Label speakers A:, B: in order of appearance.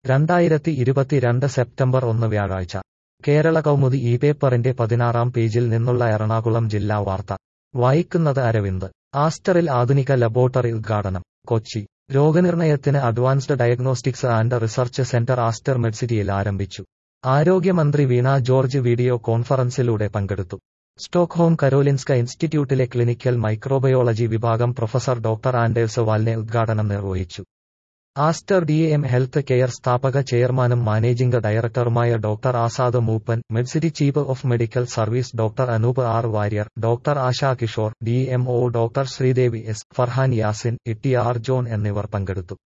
A: രണ്ടായിരത്തി ഇരുപത്തിരണ്ട് സെപ്റ്റംബർ ഒന്ന് വ്യാഴാഴ്ച കേരള കൗമുദി ഈ പേപ്പറിന്റെ പതിനാറാം പേജിൽ നിന്നുള്ള എറണാകുളം ജില്ലാ വാർത്ത വായിക്കുന്നത് അരവിന്ദ് ആസ്റ്ററിൽ ആധുനിക ലബോറട്ടറി ഉദ്ഘാടനം കൊച്ചി രോഗനിർണയത്തിന് advanced diagnostics and research centre Aster മെഡ്സിറ്റിയിൽ ആരംഭിച്ചു ആരോഗ്യമന്ത്രി വീണ ജോർജ് വീഡിയോ കോൺഫറൻസിലൂടെ പങ്കെടുത്തു സ്റ്റോക്ക്ഹോം കരോലിൻസ്ക ഇൻസ്റ്റിറ്റ്യൂട്ടിലെ ക്ലിനിക്കൽ മൈക്രോബയോളജി വിഭാഗം പ്രൊഫസർ ഡോക്ടർ ആൻഡേഴ്സ് വാൽനെ ഉദ്ഘാടനം നിർവഹിച്ചു Aster D M health care സ്ഥാപക ചെയർമാനും മാനേജിംഗ് ഡയറക്ടറുമായ doctor Azad Moopen Medcity chief of medical service doctor Anoop R Warrier doctor Asha Kishore D M O doctor Sreedevi S Farhan Yasin E T R John എന്നിവർ പങ്കെടുത്തു